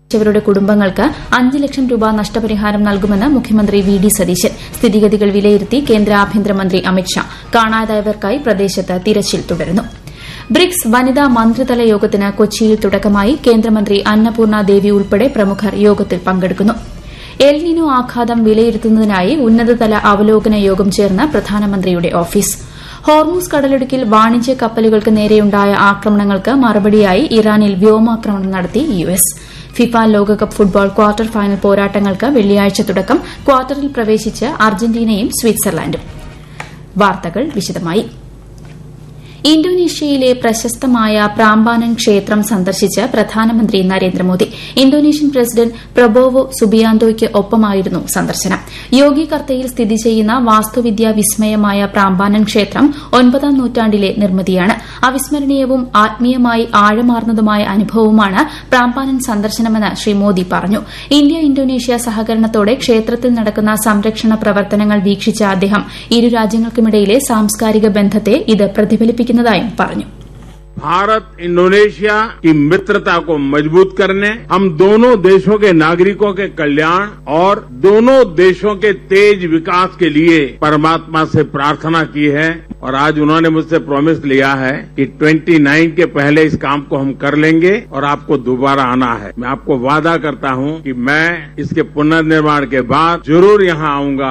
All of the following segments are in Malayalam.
മരിച്ചവരുടെ കുടുംബങ്ങൾക്ക് അഞ്ച് ലക്ഷം രൂപ നഷ്ടപരിഹാരം നൽകുമെന്ന് മുഖ്യമന്ത്രി വി ഡി സതീശൻ സ്ഥിതിഗതികൾ വിലയിരുത്തി കേന്ദ്ര ആഭ്യന്തരമന്ത്രി അമിത്ഷാ കാണാതായവർക്കായി പ്രദേശത്ത് തിരച്ചിൽ തുടരുന്നു ബ്രിക്സ് വനിതാ മന്ത്രിതല യോഗത്തിന് കൊച്ചിയിൽ തുടക്കമായി കേന്ദ്രമന്ത്രി അന്നപൂർണ ദേവി ഉൾപ്പെടെ പ്രമുഖർ യോഗത്തിൽ പങ്കെടുക്കുന്നു എൽ നിനോ ആഘാതം വിലയിരുത്തുന്നതിനായി ഉന്നതതല അവലോകന യോഗം ചേർന്ന് പ്രധാനമന്ത്രിയുടെ ഓഫീസ് ഹോർമൂസ് കടലിടുക്കിൽ വാണിജ്യ കപ്പലുകൾക്ക് നേരെയുണ്ടായ ആക്രമണങ്ങൾക്ക് മറുപടിയായി ഇറാനിൽ വ്യോമാക്രമണം നടത്തി യു എസ് ഫിഫ ലോകകപ്പ് ഫുട്ബോൾ ക്വാർട്ടർ ഫൈനൽ പോരാട്ടങ്ങൾക്ക് വെള്ളിയാഴ്ച തുടക്കം ക്വാർട്ടറിൽ പ്രവേശിച്ച് അർജന്റീനയും സ്വിറ്റ്സർലാൻഡും വാർത്തകൾ വിശദമായി ഇന്തോനേഷ്യയിലെ പ്രശസ്തമായ പ്രാമ്പാനൻ ക്ഷേത്രം സന്ദർശിച്ച് പ്രധാനമന്ത്രി നരേന്ദ്രമോദി ഇന്തോനേഷ്യൻ പ്രസിഡന്റ് പ്രബോവോ സുബിയാന്തോയ്ക്ക് ഒപ്പമായിരുന്നു സന്ദർശനം യോഗി കർത്തയിൽ സ്ഥിതി ചെയ്യുന്ന വാസ്തുവിദ്യാ വിസ്മയമായ പ്രാമ്പാനൻ ക്ഷേത്രം ഒൻപതാം നൂറ്റാണ്ടിലെ നിർമ്മിതിയാണ് അവിസ്മരണീയവും ആത്മീയമായി ആഴമാർന്നതുമായ അനുഭവമാണ് പ്രാമ്പാനൻ സന്ദർശനമെന്ന് ശ്രീ മോദി പറഞ്ഞു ഇന്ത്യ ഇന്തോനേഷ്യ സഹകരണത്തോടെ ക്ഷേത്രത്തിൽ നടക്കുന്ന സംരക്ഷണ പ്രവർത്തനങ്ങൾ വീക്ഷിച്ച അദ്ദേഹം ഇരു രാജ്യങ്ങൾക്കുമിടയിലെ സാംസ്കാരിക ബന്ധത്തെ ഇത് പ്രതിഫലിപ്പിക്കുന്നതായും പറഞ്ഞു भारत इंडोनेशिया की मित्रता को मजबूत करने हम दोनों देशों के नागरिकों के कल्याण और दोनों देशों के तेज विकास के लिए परमात्मा से प्रार्थना की है और आज उन्होंने मुझसे प्रॉमिस लिया है कि 29 के पहले इस काम को हम कर लेंगे और आपको दोबारा आना है मैं आपको वादा करता हूं कि मैं इसके पुनर्निर्माण के बाद जरूर यहां आऊंगा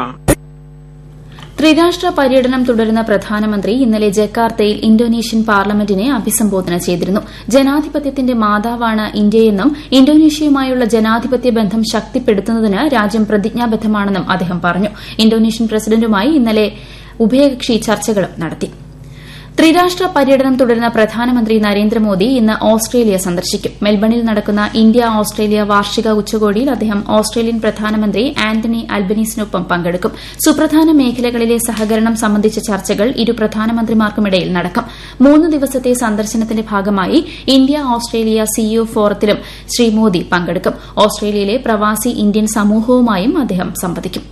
ത്രിരാഷ്ട്ര പര്യടനം തുടരുന്ന പ്രധാനമന്ത്രി ഇന്നലെ ജക്കാർത്തയിൽ ഇന്തോനേഷ്യൻ പാർലമെന്റിനെ അഭിസംബോധന ചെയ്തിരുന്നു ജനാധിപത്യത്തിന്റെ മാതാവാണ് ഇന്ത്യയെന്നും ഇന്തോനേഷ്യയുമായുള്ള ജനാധിപത്യ ബന്ധം ശക്തിപ്പെടുത്തുന്നതിന് രാജ്യം പ്രതിജ്ഞാബദ്ധമാണെന്നും അദ്ദേഹം പറഞ്ഞു ഇന്തോനേഷ്യൻ പ്രസിഡന്റുമായി ഇന്നലെ ഉഭയകക്ഷി ചർച്ചകളും നടത്തി ത്രിരാഷ്ട്ര പര്യടനം തുടരുന്ന പ്രധാനമന്ത്രി നരേന്ദ്രമോദി ഇന്ന് ഓസ്ട്രേലിയ സന്ദർശിക്കും മെൽബണിൽ നടക്കുന്ന ഇന്ത്യ ഓസ്ട്രേലിയ വാർഷിക ഉച്ചകോടിയിൽ അദ്ദേഹം ഓസ്ട്രേലിയൻ പ്രധാനമന്ത്രി ആന്റണി അൽബനീസിനൊപ്പം പങ്കെടുക്കും സുപ്രധാന മേഖലകളിലെ സഹകരണം സംബന്ധിച്ച ചർച്ചകൾ ഇരു പ്രധാനമന്ത്രിമാർക്കുമിടയിൽ നടക്കും മൂന്ന് ദിവസത്തെ സന്ദർശനത്തിന്റെ ഭാഗമായി ഇന്ത്യ ഓസ്ട്രേലിയ സിഇഒ ഫോറത്തിലും ശ്രീ മോദി പങ്കെടുക്കും ഓസ്ട്രേലിയയിലെ പ്രവാസി ഇന്ത്യൻ സമൂഹവുമായും അദ്ദേഹം സംവദിക്കും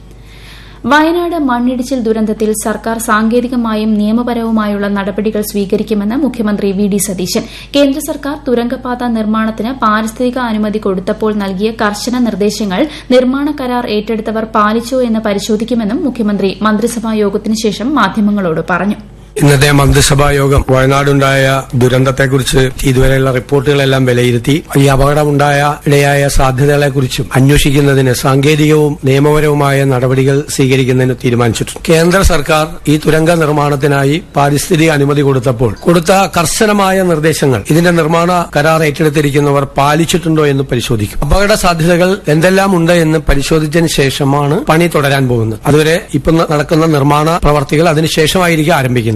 വയനാട് മണ്ണിടിച്ചിൽ ദുരന്തത്തിൽ സർക്കാർ സാങ്കേതികമായും നിയമപരവുമായുള്ള നടപടികൾ സ്വീകരിക്കുമെന്ന് മുഖ്യമന്ത്രി വി ഡി സതീശൻ കേന്ദ്ര സർക്കാർ തുരങ്കപാത നിർമ്മാണത്തിന് പാരിസ്ഥിതിക അനുമതി കൊടുത്തപ്പോൾ നൽകിയ കർശന നിർദ്ദേശങ്ങൾ നിർമ്മാണ കരാർ ഏറ്റെടുത്തവർ പാലിച്ചോ എന്ന് പരിശോധിക്കുമെന്നും മുഖ്യമന്ത്രി മന്ത്രിസഭാ യോഗത്തിനു ശേഷം മാധ്യമങ്ങളോട് പറഞ്ഞു ഇന്നത്തെ മന്ത്രിസഭാ യോഗം വയനാടുണ്ടായ ദുരന്തത്തെക്കുറിച്ച് ഇതുവരെയുള്ള റിപ്പോർട്ടുകളെല്ലാം വിലയിരുത്തി ഈ അപകടമുണ്ടായ ഇടയായ സാധ്യതകളെക്കുറിച്ചും അന്വേഷിക്കുന്നതിന് സാങ്കേതികവും നിയമപരവുമായ നടപടികൾ സ്വീകരിക്കുന്നതിന് തീരുമാനിച്ചിട്ടുണ്ട് കേന്ദ്ര സർക്കാർ ഈ തുരങ്ക നിർമ്മാണത്തിനായി പാരിസ്ഥിതിക അനുമതി കൊടുത്തപ്പോൾ കൊടുത്ത കർശനമായ നിർദ്ദേശങ്ങൾ ഇതിന്റെ നിർമ്മാണ കരാർ ഏറ്റെടുത്തിരിക്കുന്നവർ പാലിച്ചിട്ടുണ്ടോ എന്ന് പരിശോധിക്കും അപകട സാധ്യതകൾ എന്തെല്ലാം ഉണ്ട് എന്ന് പരിശോധിച്ചതിന് ശേഷമാണ് പണി തുടരാൻ പോകുന്നത് അതുവരെ ഇപ്പം നടക്കുന്ന നിർമ്മാണ പ്രവർത്തികൾ അതിനുശേഷമായിരിക്കും ആരംഭിക്കുന്നത്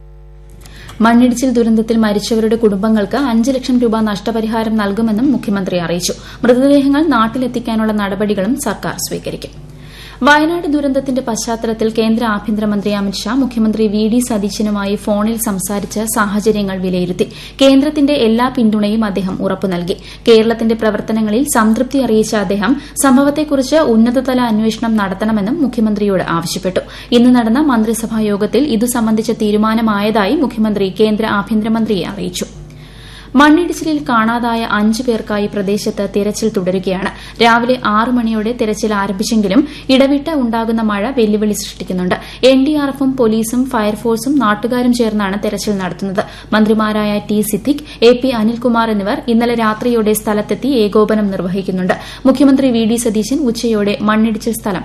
മണ്ണിടിച്ചിൽ ദുരന്തത്തിൽ മരിച്ചവരുടെ കുടുംബങ്ങൾക്ക് അഞ്ച് ലക്ഷം രൂപ നഷ്ടപരിഹാരം നൽകുമെന്നും മുഖ്യമന്ത്രി അറിയിച്ചു മൃതദേഹങ്ങൾ നാട്ടിലെത്തിക്കാനുള്ള നടപടികളും സർക്കാർ സ്വീകരിക്കും വയനാട് ദുരന്തത്തിന്റെ പശ്ചാത്തലത്തിൽ കേന്ദ്ര ആഭ്യന്തരമന്ത്രി അമിത്ഷാ മുഖ്യമന്ത്രി വി ഡി സതീശനുമായി ഫോണിൽ സംസാരിച്ച് സാഹചര്യങ്ങൾ വിലയിരുത്തി കേന്ദ്രത്തിന്റെ എല്ലാ പിന്തുണയും അദ്ദേഹം ഉറപ്പു നൽകി കേരളത്തിന്റെ പ്രവർത്തനങ്ങളിൽ സംതൃപ്തി അറിയിച്ച അദ്ദേഹം സംഭവത്തെക്കുറിച്ച് ഉന്നതതല അന്വേഷണം നടത്തണമെന്നും മുഖ്യമന്ത്രിയോട് ആവശ്യപ്പെട്ടു ഇന്ന് നടന്ന മന്ത്രിസഭാ യോഗത്തിൽ ഇതു സംബന്ധിച്ച തീരുമാനമായതായി മുഖ്യമന്ത്രി കേന്ദ്ര ആഭ്യന്തരമന്ത്രിയെ അറിയിച്ചു മണ്ണിടിച്ചിലിൽ കാണാതായ അഞ്ചു പേർക്കായി പ്രദേശത്ത് തിരച്ചിൽ തുടരുകയാണ് രാവിലെ ആറ് മണിയോടെ തിരച്ചിൽ ആരംഭിച്ചെങ്കിലും ഇടവിട്ട് ഉണ്ടാകുന്ന മഴ വെല്ലുവിളി സൃഷ്ടിക്കുന്നുണ്ട് എൻഡിആർഎഫും പോലീസും ഫയർഫോഴ്സും നാട്ടുകാരും ചേർന്നാണ് തെരച്ചിൽ നടത്തുന്നത് മന്ത്രിമാരായ T Siddique A P Anilkumar എന്നിവർ ഇന്നലെ രാത്രിയോടെ സ്ഥലത്തെത്തി ഏകോപനം നിർവഹിക്കുന്നുണ്ട് മുഖ്യമന്ത്രി വി ഡി സതീശൻ ഉച്ചയോടെ മണ്ണിടിച്ചിൽ സ്ഥലം